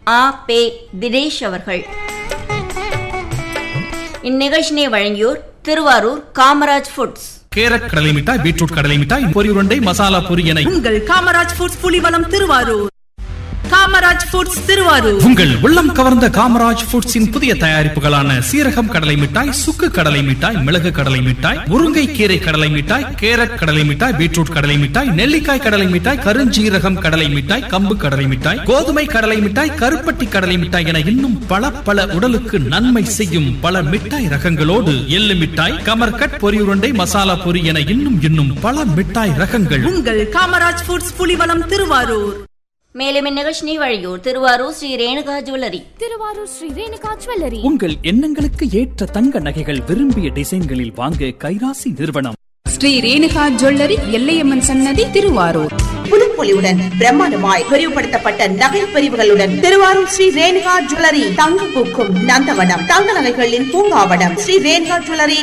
ஆ பே தினேஷ் அவர்கள் இந்நிகழ்ச்சினை வழங்கியோர் Thiruvarur Kamaraj foods carrot கடலை மிட்டாய் பீட்ரூட் கடலை மிட்டாய் பொரி உருண்டை மசாலா பொரி என உங்கள் காமராஜ் ஃபுட்ஸ் புலிவலம் திருவாரூர் காமராஜ் ஃபுட்ஸ் திருவாரூர் உங்கள் உள்ளம் கவர்ந்த காமராஜ் ஃபுட்ஸின் புதிய தயாரிப்புகளான சீரகம் கடலை மிட்டாய் சுக்கு கடலை மிட்டாய் மிளகு கடலை மிட்டாய் முருங்கை கீரை கடலை மிட்டாய் கேரட் கடலை மிட்டாய் பீட்ரூட் கடலை மிட்டாய் நெல்லிக்காய் கடலை மிட்டாய் கருஞ்சீரகம் கடலை மிட்டாய் கம்பு கடலை மிட்டாய் கோதுமை கடலை மிட்டாய் கருப்பட்டி கடலை மிட்டாய் என இன்னும் பல பல உடலுக்கு நன்மை செய்யும் பல மிட்டாய் ரகங்களோடு எள்ளு மிட்டாய் கமர்கட் பொரி உருண்டை மசாலா பொரி என இன்னும் இன்னும் பல மிட்டாய் ரகங்கள் உங்கள் காமராஜ் ஃபுட்ஸ் புலிவலம் திருவாரூர் மேலும் இந்நிகழ்ச்சினை வழங்கியோர் திருவாரூர் ஸ்ரீ ரேணுகா ஜுவல்லரி திருவாரூர் ஸ்ரீ ரேணுகா ஜுவல்லரி உங்கள் எண்ணங்களுக்கு ஏற்ற தங்க நகைகள் விரும்பிய டிசைன்களில் வாங்க கைராசி நிறுவனம் ஸ்ரீ ரேணுகா ஜுவல்லரி எல்லையம்மன் சன்னதி திருவாரூர் புதுப்பொலிவுடன் பிரம்மாண்டமாய் விரிவுபடுத்தப்பட்ட நகை பிரிவுகளுடன் திருவாரூர் ஸ்ரீ ரேணுகா ஜுவல்லரி தங்க பூக்கும் நந்தவனம் தங்க நகைகளின் பூங்காவனம் ஸ்ரீ ரேணுகா ஜுவல்லரி